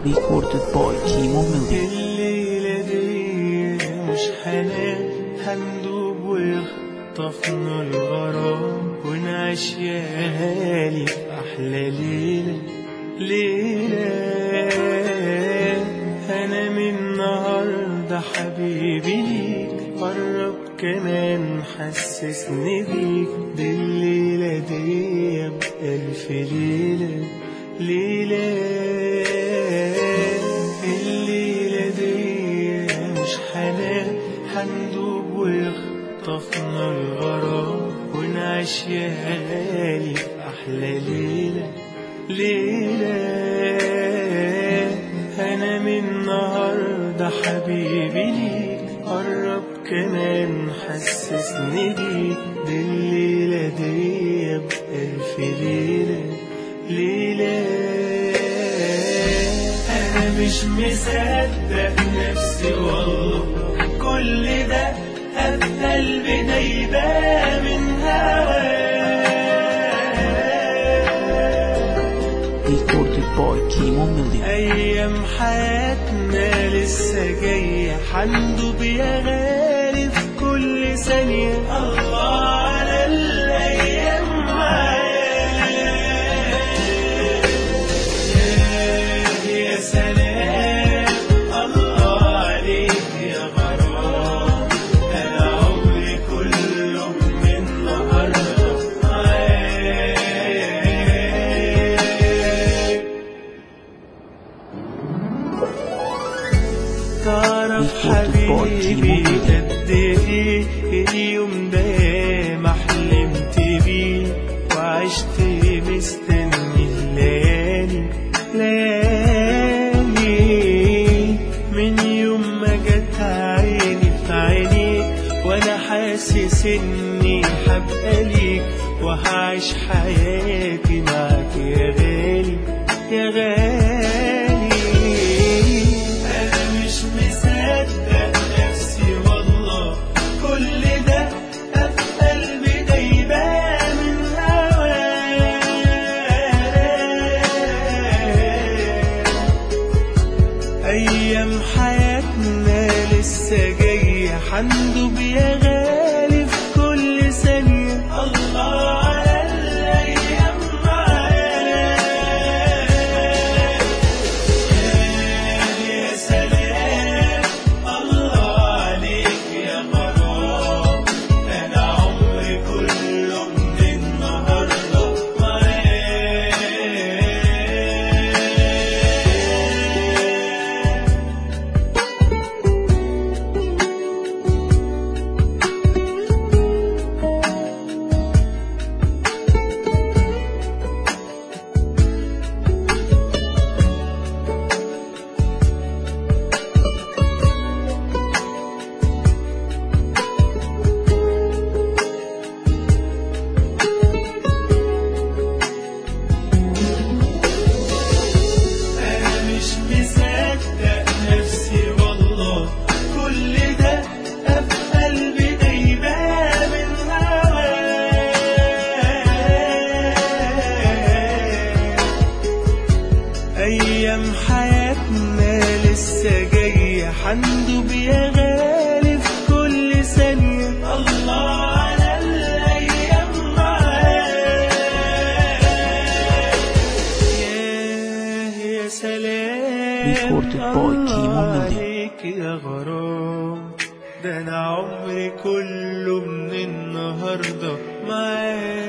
Recorded by Kimo Melody الليلة دي مش حنان هندوب ويخطفنا الغرام ونعيش يا غالي في أحلى ليلة ليلة أنا من النهاردة حبيبي ليك قرب كمان حسسني بيك دي الليلة دي بألف ليلة ليلة الليلة دي مش حنان هندوب ويخطفنا الغرام ونعيش يا غالي في أحلى ليلة ليلة أنا من النهاردة حبيبي ليك قرب كمان حسسني بيك دي الليلة دي بألف ليلة ليلة أنا مش مصدق نفسي والله كل ده في قلبي دايبة من هواك Recorded by Kimo Melody أيام حياتنا لسه جاية حندوب يا غالي في كل ثانية الله على الأيام معاك يا سلام الله عليك يا غرام أنا عمري كله من النهاردة معاك تعرف حبيبي قد ايه اليوم ده ما حلمت بيه وعشت مستني الليالي ليالي من يوم ما جت عيني في عينيك وانا حاسس اني هبقى ليك وهعيش حياتي معاك يا غالي يا غالي انا مش مصدق نفسي والله كل ده في قلبي دايبه من هواك أيام حياتنا لسه جاية حندوب يا غالي في كل ثانية الله على الأيام معاك يا سلام الله عليك يا غرام أنا عمري كله من النهاردة معاك أنا مش مصدق نفسي والله كل ده في قلبي دايبة من هواك أيام حياتنا لسه جاية حندوب يا غالي في كل ثانية الله على الأيام معاك ياه يا سلام Recorded by الله Kimo Melody. عليك يا غرام ده أنا عمري كله من النهاردة معاك